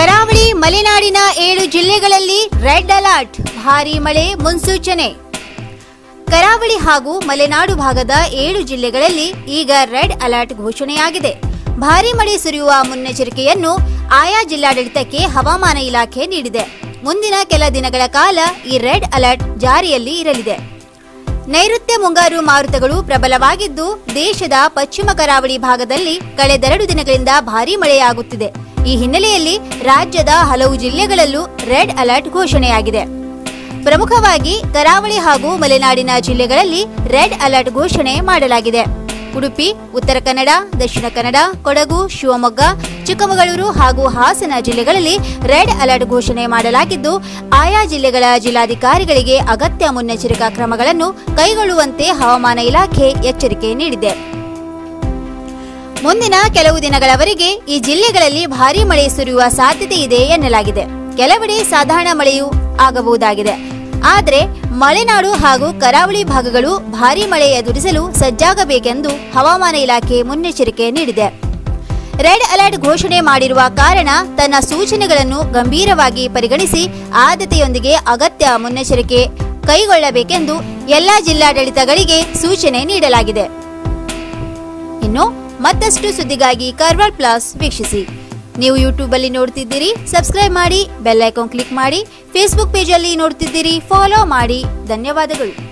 ಕರಾವಳಿ ಮಲೆನಾಡಿನ ಏಳು ಜಿಲ್ಲೆಗಳಲ್ಲಿ ರೆಡ್ ಅಲರ್ಟ್ ಭಾರೀ ಮಳೆ ಮುನ್ಸೂಚನೆ ಕರಾವಳಿ ಹಾಗೂ ಮಲೆನಾಡು ಭಾಗದ ಏಳು ಜಿಲ್ಲೆಗಳಲ್ಲಿ ಈಗ ರೆಡ್ ಅಲರ್ಟ್ ಘೋಷಣೆಯಾಗಿದೆ ಭಾರೀ ಮಳೆ ಸುರಿಯುವ ಮುನ್ನೆಚ್ಚರಿಕೆಯನ್ನು ಆಯಾ ಜಿಲ್ಲಾಡಳಿತಕ್ಕೆ ಹವಾಮಾನ ಇಲಾಖೆ ನೀಡಿದೆ ಮುಂದಿನ ಕೆಲ ದಿನಗಳ ಕಾಲ ಈ ರೆಡ್ ಅಲರ್ಟ್ ಜಾರಿಯಲ್ಲಿ ಇರಲಿದೆ ನೈಋತ್ಯ ಮುಂಗಾರು ಮಾರುತಗಳು ಪ್ರಬಲವಾಗಿದ್ದು ದೇಶದ ಪಶ್ಚಿಮ ಕರಾವಳಿ ಭಾಗದಲ್ಲಿ ಕಳೆದೆರಡು ದಿನಗಳಿಂದ ಭಾರೀ ಮಳೆಯಾಗುತ್ತಿದೆ ಈ ಹಿನ್ನೆಲೆಯಲ್ಲಿ ರಾಜ್ಯದ ಹಲವು ಜಿಲ್ಲೆಗಳಲ್ಲೂ ರೆಡ್ ಅಲರ್ಟ್ ಘೋಷಣೆಯಾಗಿದೆ ಪ್ರಮುಖವಾಗಿ ಕರಾವಳಿ ಹಾಗೂ ಮಲೆನಾಡಿನ ಜಿಲ್ಲೆಗಳಲ್ಲಿ ರೆಡ್ ಅಲರ್ಟ್ ಘೋಷಣೆ ಮಾಡಲಾಗಿದೆ ಉಡುಪಿ ಉತ್ತರ ಕನ್ನಡ ದಕ್ಷಿಣ ಕನ್ನಡ ಕೊಡಗು ಶಿವಮೊಗ್ಗ ಚಿಕ್ಕಮಗಳೂರು ಹಾಗೂ ಹಾಸನ ಜಿಲ್ಲೆಗಳಲ್ಲಿ ರೆಡ್ ಅಲರ್ಟ್ ಘೋಷಣೆ ಮಾಡಲಾಗಿದ್ದು ಆಯಾ ಜಿಲ್ಲೆಗಳ ಜಿಲ್ಲಾಧಿಕಾರಿಗಳಿಗೆ ಅಗತ್ಯ ಮುನ್ನೆಚ್ಚರಿಕಾ ಕ್ರಮಗಳನ್ನು ಕೈಗೊಳ್ಳುವಂತೆ ಹವಾಮಾನ ಇಲಾಖೆ ಎಚ್ಚರಿಕೆ ನೀಡಿದೆ ಮುಂದಿನ ಕೆಲವು ದಿನಗಳವರೆಗೆ ಈ ಜಿಲ್ಲೆಗಳಲ್ಲಿ ಭಾರೀ ಮಳೆ ಸುರಿಯುವ ಸಾಧ್ಯತೆ ಇದೆ ಎನ್ನಲಾಗಿದೆ ಕೆಲವೆಡೆ ಸಾಧಾರಣ ಮಳೆಯೂ ಆಗಬಹುದಾಗಿದೆ ಆದರೆ ಮಲೆನಾಡು ಹಾಗೂ ಕರಾವಳಿ ಭಾಗಗಳು ಭಾರೀ ಮಳೆ ಎದುರಿಸಲು ಸಜ್ಜಾಗಬೇಕೆಂದು ಹವಾಮಾನ ಇಲಾಖೆ ಮುನ್ನೆಚ್ಚರಿಕೆ ನೀಡಿದೆ ರೆಡ್ ಅಲರ್ಟ್ ಘೋಷಣೆ ಮಾಡಿರುವ ಕಾರಣ ತನ್ನ ಸೂಚನೆಗಳನ್ನು ಗಂಭೀರವಾಗಿ ಪರಿಗಣಿಸಿ ಆದ್ಯತೆಯೊಂದಿಗೆ ಅಗತ್ಯ ಮುನ್ನೆಚ್ಚರಿಕೆ ಕೈಗೊಳ್ಳಬೇಕೆಂದು ಎಲ್ಲಾ ಜಿಲ್ಲಾಡಳಿತಗಳಿಗೆ ಸೂಚನೆ ನೀಡಲಾಗಿದೆ ಇನ್ನು ಮತ್ತಷ್ಟು ಸುದ್ದಿಗಾಗಿ ಕಾರ್ವಾರ್ ಪ್ಲಸ್ ವೀಕ್ಷಿಸಿ ನೀವು ಯೂಟ್ಯೂಬ್ ಅಲ್ಲಿ ನೋಡ್ತಿದ್ದೀರಿ ಸಬ್ಸ್ಕ್ರೈಬ್ ಮಾಡಿ ಬೆಲ್ ಐಕಾನ್ ಕ್ಲಿಕ್ ಮಾಡಿ ಫೇಸ್ಬುಕ್ ಪೇಜ್ ಅಲ್ಲಿ ನೋಡ್ತಿದ್ದೀರಿ ಫಾಲೋ ಮಾಡಿ ಧನ್ಯವಾದಗಳು